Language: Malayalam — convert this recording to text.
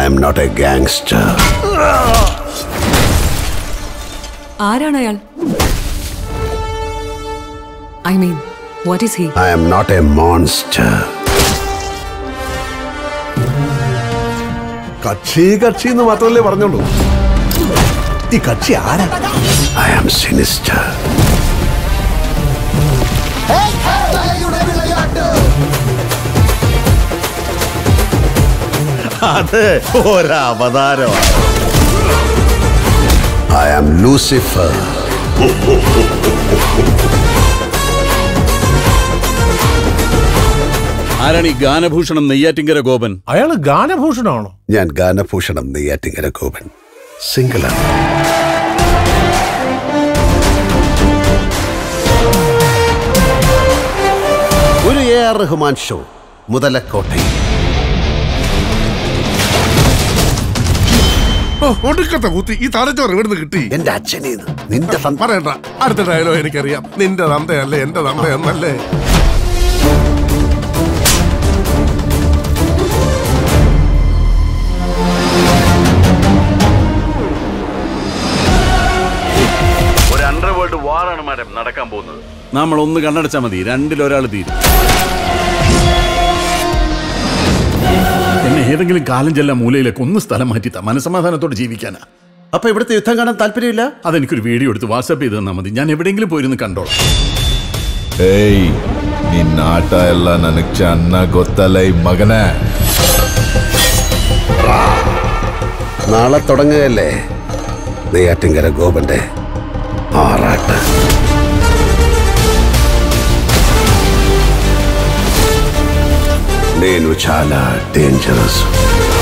എം നോട്ട് എ ഗാങ്സ്റ്റർ ആരാണ് അയാൾ I mean what is he I'm not a monster കക്ഷി കക്ഷി എന്ന് മാത്രമല്ലേ പറഞ്ഞോളൂ ഈ കക്ഷി ആരാ ഐ ആം സിനിസ്റ്റർ അത് ഒരവതാരമാണ് ഐ ആം ലൂസിഫർ ആരാണ് ഈ ഗാനഭൂഷണം നെയ്യാറ്റിങ്കര ഗോപൻ അയാള് ഗാനഭൂഷണമാണോ ഞാൻ ഗാനഭൂഷണം നെയ്യാറ്റിങ്കര ഗോപൻ സിംഗിളാണ് ഒരു എ ആർ റഹ്മാൻ ഷോ മുതലക്കോട്ടയിൽ ഒടുക്കത്തെ കുത്തി ഈ തലച്ചോറ് ഇവിടുന്ന് കിട്ടി എന്റെ അച്ഛനേന്ന് നിന്റെ തന്ത- പറയണ്ട അടുത്ത ഡയലോഗ് എനിക്കറിയാം നിന്റെ തന്തയല്ലേ എന്റെ തന്തയെന്നല്ലേ ഒരു അണ്ടർവേൾഡ് വാറാണ് മാഡം നടക്കാൻ പോകുന്നത് നമ്മൾ ഒന്ന് കണ്ണടച്ചാൽ മതി രണ്ടിലൊരാൾ തീരും എന്നെ ഏതെങ്കിലും കാലം ചെല്ല മൂലയിലേക്ക് ഒന്ന് സ്ഥലം മാറ്റിത്താ മനസമാധാനത്തോടെ ജീവിക്കാനാ അപ്പൊ ഇവിടുത്തെ യുദ്ധം കാണാൻ താല്പര്യമില്ല അതെനിക്കൊരു വീഡിയോ എടുത്ത് വാട്സാപ്പ് ചെയ്ത് തന്നാൽ മതി ഞാൻ എവിടെയെങ്കിലും പോയിരുന്ന് കണ്ടോളാം ಏಯ್ ನಿನ್ನ ಆಟ ಎಲ್ಲ ನನಗ್ ಚೆನ್ನಾಗ್ ಗೊತ್ತಲ್ಲ ಈ ಮಗನೇ നാളെ തുടങ്ങുകയല്ലേ നെയ്യാറ്റിങ്കര ഗോപന്റെ ആറാട്ട് నేను చాలా డేంజరస్